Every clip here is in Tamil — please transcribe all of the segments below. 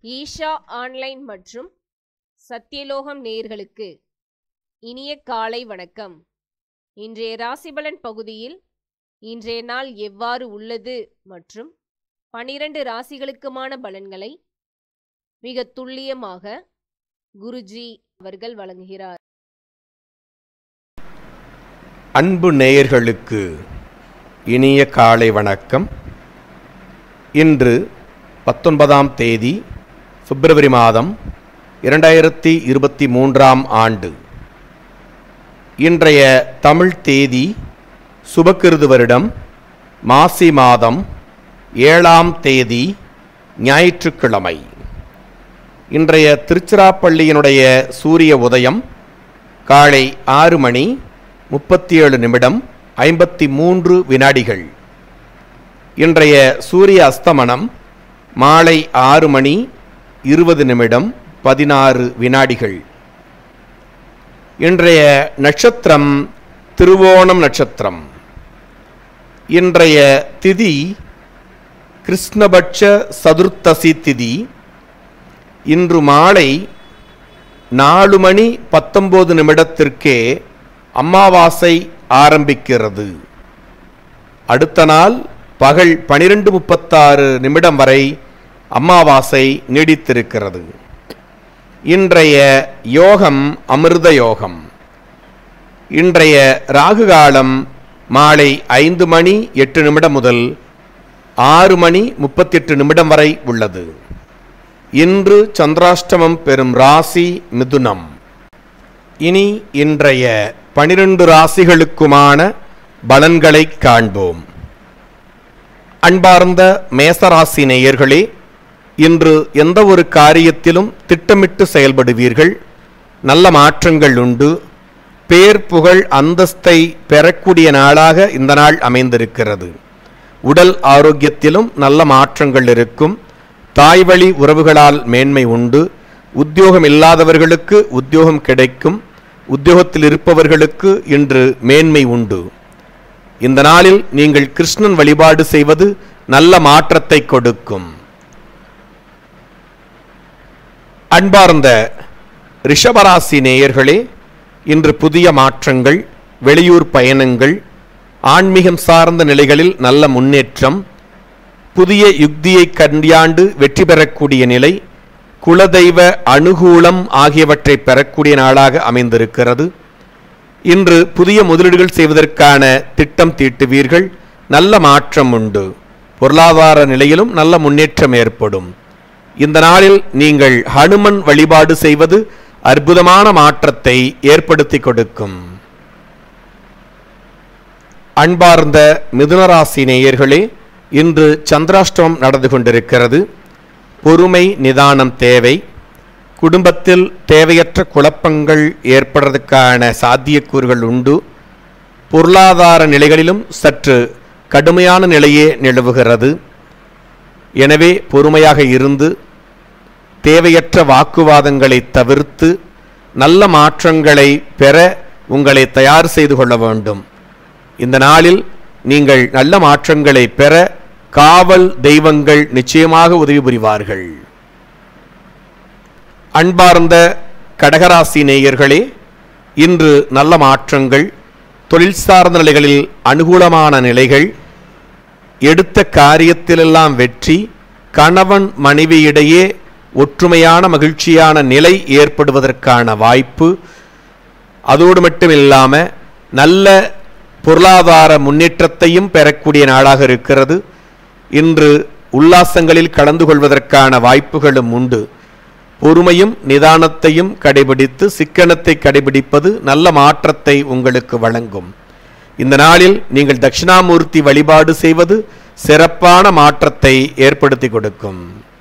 ஈஷா ஆன்லைன் மற்றும் சத்தியலோகம் நேயர்களுக்கு இனிய காலை வணக்கம் இன்றைய ராசிபலன் பகுதியில் இன்றைய நாள் எவ்வாறு உள்ளது மற்றும் பனிரெண்டு ராசிகளுக்குமான பலன்களை மிக துல்லியமாக குருஜி அவர்கள் வழங்குகிறார் அன்பு நேயர்களுக்கு இனிய காலை வணக்கம் இன்று பத்தொன்பதாம் தேதி பிப்ரவரி மாதம் இரண்டாயிரத்தி இருபத்தி மூன்றாம் ஆண்டு இன்றைய தமிழ் தேதி சுபக்கிருது வருடம் மாசி மாதம் ஏழாம் தேதி ஞாயிற்றுக்கிழமை இன்றைய திருச்சிராப்பள்ளியினுடைய சூரிய உதயம் காலை ஆறு மணி முப்பத்தி ஏழு நிமிடம் ஐம்பத்தி மூன்று வினாடிகள் இன்றைய சூரிய அஸ்தமனம் மாலை ஆறு மணி இருபது நிமிடம் பதினாறு வினாடிகள் இன்றைய நட்சத்திரம் திருவோணம் நட்சத்திரம் இன்றைய திதி கிருஷ்ணபட்ச சதுர்த்தசி திதி இன்று மாலை நாலு மணி பத்தொன்பது நிமிடத்திற்கே அமாவாசை ஆரம்பிக்கிறது அடுத்த நாள் பகல் பனிரெண்டு முப்பத்தாறு நிமிடம் வரை அமாவாசை நீடித்திருக்கிறது இன்றைய யோகம் அமிர்த யோகம் இன்றைய ராகு காலம் மாலை ஐந்து மணி எட்டு நிமிடம் முதல் ஆறு மணி முப்பத்தெட்டு நிமிடம் வரை உள்ளது இன்று சந்திராஷ்டமம் பெறும் ராசி மிதுனம் இனி இன்றைய பனிரெண்டு ராசிகளுக்குமான பலன்களை காண்போம் அன்பார்ந்த மேசராசி நேயர்களே இன்று எந்த ஒரு காரியத்திலும் திட்டமிட்டு செயல்படுவீர்கள் நல்ல மாற்றங்கள் உண்டு பேர் புகழ் அந்தஸ்தை பெறக்கூடிய நாளாக இந்த நாள் அமைந்திருக்கிறது உடல் ஆரோக்கியத்திலும் நல்ல மாற்றங்கள் இருக்கும் தாய்வழி உறவுகளால் மேன்மை உண்டு உத்தியோகம் இல்லாதவர்களுக்கு உத்தியோகம் கிடைக்கும் உத்தியோகத்தில் இருப்பவர்களுக்கு இன்று மேன்மை உண்டு இந்த நாளில் நீங்கள் கிருஷ்ணன் வழிபாடு செய்வது நல்ல மாற்றத்தை கொடுக்கும் அன்பார்ந்த ரிஷபராசி நேயர்களே இன்று புதிய மாற்றங்கள் வெளியூர் பயணங்கள் ஆன்மீகம் சார்ந்த நிலைகளில் நல்ல முன்னேற்றம் புதிய யுக்தியை கண்டியாண்டு வெற்றி பெறக்கூடிய நிலை குலதெய்வ அனுகூலம் ஆகியவற்றை பெறக்கூடிய நாளாக அமைந்திருக்கிறது இன்று புதிய முதலீடுகள் செய்வதற்கான திட்டம் தீட்டுவீர்கள் நல்ல மாற்றம் உண்டு பொருளாதார நிலையிலும் நல்ல முன்னேற்றம் ஏற்படும் இந்த நாளில் நீங்கள் ஹனுமன் வழிபாடு செய்வது அற்புதமான மாற்றத்தை ஏற்படுத்தி கொடுக்கும் அன்பார்ந்த மிதுனராசி நேயர்களே இன்று சந்திராஷ்டமம் நடந்து கொண்டிருக்கிறது பொறுமை நிதானம் தேவை குடும்பத்தில் தேவையற்ற குழப்பங்கள் ஏற்படுறதுக்கான சாத்தியக்கூறுகள் உண்டு பொருளாதார நிலைகளிலும் சற்று கடுமையான நிலையே நிலவுகிறது எனவே பொறுமையாக இருந்து தேவையற்ற வாக்குவாதங்களை தவிர்த்து நல்ல மாற்றங்களை பெற உங்களை தயார் செய்து கொள்ள வேண்டும் இந்த நாளில் நீங்கள் நல்ல மாற்றங்களை பெற காவல் தெய்வங்கள் நிச்சயமாக உதவி புரிவார்கள் அன்பார்ந்த கடகராசி நேயர்களே இன்று நல்ல மாற்றங்கள் தொழில் சார்ந்த நிலைகளில் அனுகூலமான நிலைகள் எடுத்த காரியத்திலெல்லாம் வெற்றி கணவன் மனைவியிடையே ஒற்றுமையான மகிழ்ச்சியான நிலை ஏற்படுவதற்கான வாய்ப்பு அதோடு மட்டும் இல்லாமல் நல்ல பொருளாதார முன்னேற்றத்தையும் பெறக்கூடிய நாளாக இருக்கிறது இன்று உல்லாசங்களில் கலந்து கொள்வதற்கான வாய்ப்புகளும் உண்டு பொறுமையும் நிதானத்தையும் கடைபிடித்து சிக்கனத்தை கடைபிடிப்பது நல்ல மாற்றத்தை உங்களுக்கு வழங்கும் இந்த நாளில் நீங்கள் தட்சிணாமூர்த்தி வழிபாடு செய்வது சிறப்பான மாற்றத்தை ஏற்படுத்தி கொடுக்கும்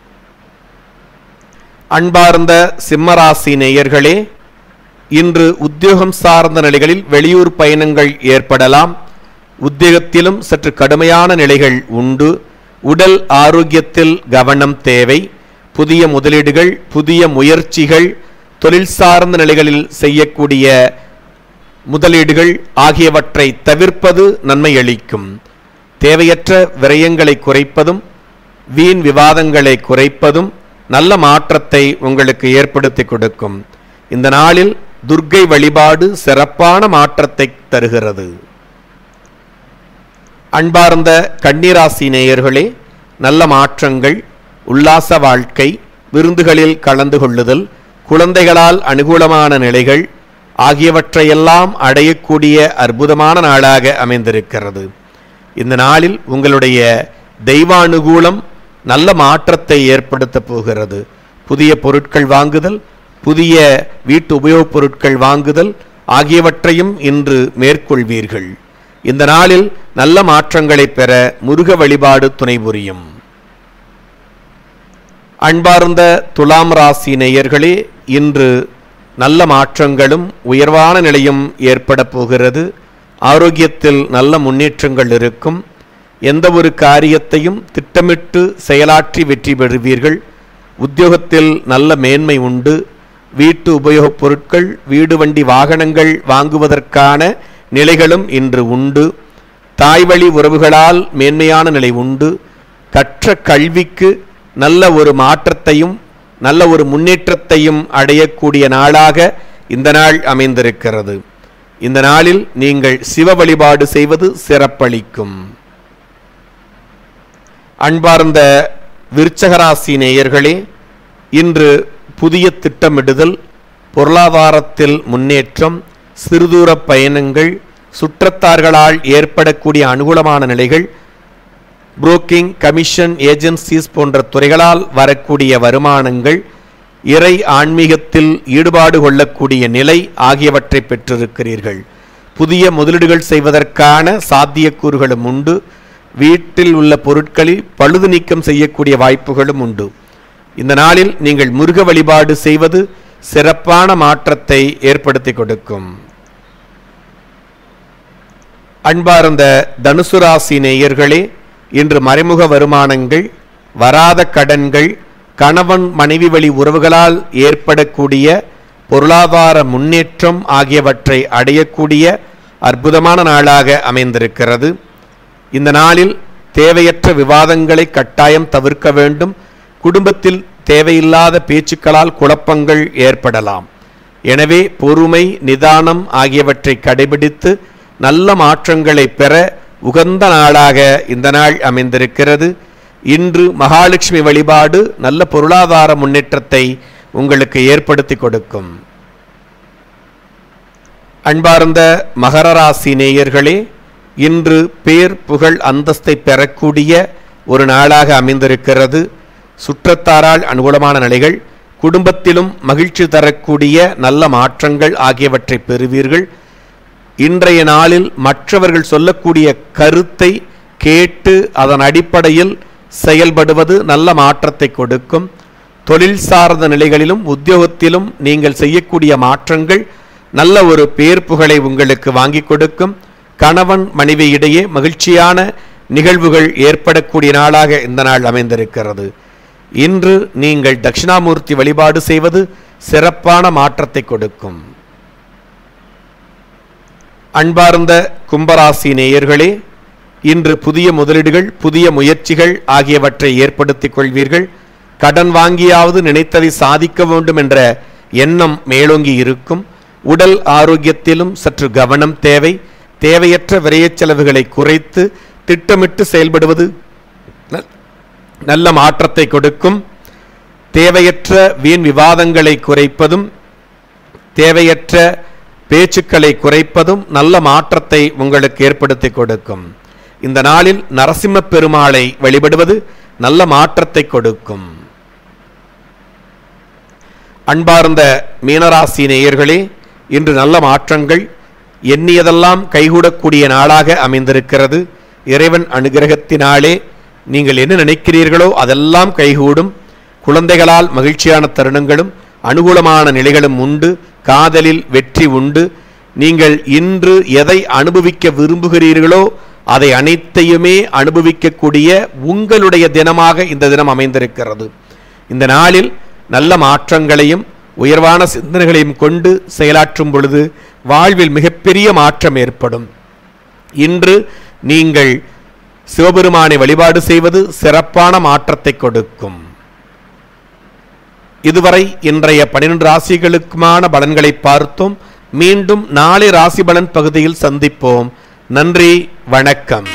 அன்பார்ந்த சிம்மராசி நேயர்களே இன்று உத்தியோகம் சார்ந்த நிலைகளில் வெளியூர் பயணங்கள் ஏற்படலாம் உத்தியோகத்திலும் சற்று கடுமையான நிலைகள் உண்டு உடல் ஆரோக்கியத்தில் கவனம் தேவை புதிய முதலீடுகள் புதிய முயற்சிகள் தொழில் சார்ந்த நிலைகளில் செய்யக்கூடிய முதலீடுகள் ஆகியவற்றை தவிர்ப்பது நன்மை அளிக்கும் தேவையற்ற விரயங்களை குறைப்பதும் வீண் விவாதங்களை குறைப்பதும் நல்ல மாற்றத்தை உங்களுக்கு ஏற்படுத்தி கொடுக்கும் இந்த நாளில் துர்க்கை வழிபாடு சிறப்பான மாற்றத்தை தருகிறது அன்பார்ந்த கன்னிராசி நேயர்களே நல்ல மாற்றங்கள் உல்லாச வாழ்க்கை விருந்துகளில் கலந்து கொள்ளுதல் குழந்தைகளால் அனுகூலமான நிலைகள் ஆகியவற்றையெல்லாம் அடையக்கூடிய அற்புதமான நாளாக அமைந்திருக்கிறது இந்த நாளில் உங்களுடைய தெய்வானுகூலம் நல்ல மாற்றத்தை ஏற்படுத்தப் போகிறது புதிய பொருட்கள் வாங்குதல் புதிய வீட்டு உபயோகப் பொருட்கள் வாங்குதல் ஆகியவற்றையும் இன்று மேற்கொள்வீர்கள் இந்த நாளில் நல்ல மாற்றங்களை பெற முருக வழிபாடு துணை புரியும் அன்பார்ந்த துலாம் ராசி நேயர்களே இன்று நல்ல மாற்றங்களும் உயர்வான நிலையும் ஏற்பட போகிறது ஆரோக்கியத்தில் நல்ல முன்னேற்றங்கள் இருக்கும் எந்த ஒரு காரியத்தையும் திட்டமிட்டு செயலாற்றி வெற்றி பெறுவீர்கள் உத்தியோகத்தில் நல்ல மேன்மை உண்டு வீட்டு உபயோகப் பொருட்கள் வீடு வண்டி வாகனங்கள் வாங்குவதற்கான நிலைகளும் இன்று உண்டு தாய்வழி உறவுகளால் மேன்மையான நிலை உண்டு கற்ற கல்விக்கு நல்ல ஒரு மாற்றத்தையும் நல்ல ஒரு முன்னேற்றத்தையும் அடையக்கூடிய நாளாக இந்த நாள் அமைந்திருக்கிறது இந்த நாளில் நீங்கள் சிவ வழிபாடு செய்வது சிறப்பளிக்கும் அன்பார்ந்த விருச்சகராசி நேயர்களே இன்று புதிய திட்டமிடுதல் பொருளாதாரத்தில் முன்னேற்றம் சிறுதூர பயணங்கள் சுற்றத்தார்களால் ஏற்படக்கூடிய அனுகூலமான நிலைகள் புரோக்கிங் கமிஷன் ஏஜென்சிஸ் போன்ற துறைகளால் வரக்கூடிய வருமானங்கள் இறை ஆன்மீகத்தில் ஈடுபாடு கொள்ளக்கூடிய நிலை ஆகியவற்றை பெற்றிருக்கிறீர்கள் புதிய முதலீடுகள் செய்வதற்கான சாத்தியக்கூறுகளும் உண்டு வீட்டில் உள்ள பொருட்களில் பழுது நீக்கம் செய்யக்கூடிய வாய்ப்புகளும் உண்டு இந்த நாளில் நீங்கள் முருக வழிபாடு செய்வது சிறப்பான மாற்றத்தை ஏற்படுத்தி கொடுக்கும் அன்பார்ந்த தனுசு ராசி நேயர்களே இன்று மறைமுக வருமானங்கள் வராத கடன்கள் கணவன் மனைவி வழி உறவுகளால் ஏற்படக்கூடிய பொருளாதார முன்னேற்றம் ஆகியவற்றை அடையக்கூடிய அற்புதமான நாளாக அமைந்திருக்கிறது இந்த நாளில் தேவையற்ற விவாதங்களை கட்டாயம் தவிர்க்க வேண்டும் குடும்பத்தில் தேவையில்லாத பேச்சுக்களால் குழப்பங்கள் ஏற்படலாம் எனவே பொறுமை நிதானம் ஆகியவற்றை கடைபிடித்து நல்ல மாற்றங்களை பெற உகந்த நாளாக இந்த நாள் அமைந்திருக்கிறது இன்று மகாலட்சுமி வழிபாடு நல்ல பொருளாதார முன்னேற்றத்தை உங்களுக்கு ஏற்படுத்தி கொடுக்கும் அன்பார்ந்த மகர ராசி நேயர்களே இன்று பேர் புகழ் அந்தஸ்தை பெறக்கூடிய ஒரு நாளாக அமைந்திருக்கிறது சுற்றத்தாரால் அனுகூலமான நிலைகள் குடும்பத்திலும் மகிழ்ச்சி தரக்கூடிய நல்ல மாற்றங்கள் ஆகியவற்றை பெறுவீர்கள் இன்றைய நாளில் மற்றவர்கள் சொல்லக்கூடிய கருத்தை கேட்டு அதன் அடிப்படையில் செயல்படுவது நல்ல மாற்றத்தை கொடுக்கும் தொழில் சார்ந்த நிலைகளிலும் உத்தியோகத்திலும் நீங்கள் செய்யக்கூடிய மாற்றங்கள் நல்ல ஒரு பேர் புகழை உங்களுக்கு வாங்கி கொடுக்கும் கணவன் மனைவி இடையே மகிழ்ச்சியான நிகழ்வுகள் ஏற்படக்கூடிய நாளாக இந்த நாள் அமைந்திருக்கிறது இன்று நீங்கள் தட்சிணாமூர்த்தி வழிபாடு செய்வது சிறப்பான மாற்றத்தை கொடுக்கும் அன்பார்ந்த கும்பராசி நேயர்களே இன்று புதிய முதலீடுகள் புதிய முயற்சிகள் ஆகியவற்றை ஏற்படுத்திக் கொள்வீர்கள் கடன் வாங்கியாவது நினைத்ததை சாதிக்க வேண்டும் என்ற எண்ணம் மேலோங்கி இருக்கும் உடல் ஆரோக்கியத்திலும் சற்று கவனம் தேவை தேவையற்ற விரயச் செலவுகளை குறைத்து திட்டமிட்டு செயல்படுவது ந- நல்ல மாற்றத்தை கொடுக்கும் தேவையற்ற வீண் விவாதங்களை குறைப்பதும் தேவையற்ற பேச்சுக்களை குறைப்பதும் நல்ல மாற்றத்தை உங்களுக்கு ஏற்படுத்தி கொடுக்கும் இந்த நாளில் நரசிம்ம பெருமாளை வழிபடுவது நல்ல மாற்றத்தை கொடுக்கும் அன்பார்ந்த மீனராசி நேயர்களே இன்று நல்ல மாற்றங்கள் எண்ணியதெல்லாம் கைகூடக்கூடிய நாளாக அமைந்திருக்கிறது இறைவன் அனுகிரகத்தினாலே நீங்கள் என்ன நினைக்கிறீர்களோ அதெல்லாம் கைகூடும் குழந்தைகளால் மகிழ்ச்சியான தருணங்களும் அனுகூலமான நிலைகளும் உண்டு காதலில் வெற்றி உண்டு நீங்கள் இன்று எதை அனுபவிக்க விரும்புகிறீர்களோ அதை அனைத்தையுமே அனுபவிக்கக்கூடிய உங்களுடைய தினமாக இந்த தினம் அமைந்திருக்கிறது இந்த நாளில் நல்ல மாற்றங்களையும் உயர்வான சிந்தனைகளையும் கொண்டு செயலாற்றும் பொழுது வாழ்வில் மிகப்பெரிய மாற்றம் ஏற்படும் இன்று நீங்கள் சிவபெருமானை வழிபாடு செய்வது சிறப்பான மாற்றத்தை கொடுக்கும் இதுவரை இன்றைய பன்னிரண்டு ராசிகளுக்குமான பலன்களை பார்த்தோம் மீண்டும் நாளை ராசி பலன் பகுதியில் சந்திப்போம் நன்றி வணக்கம்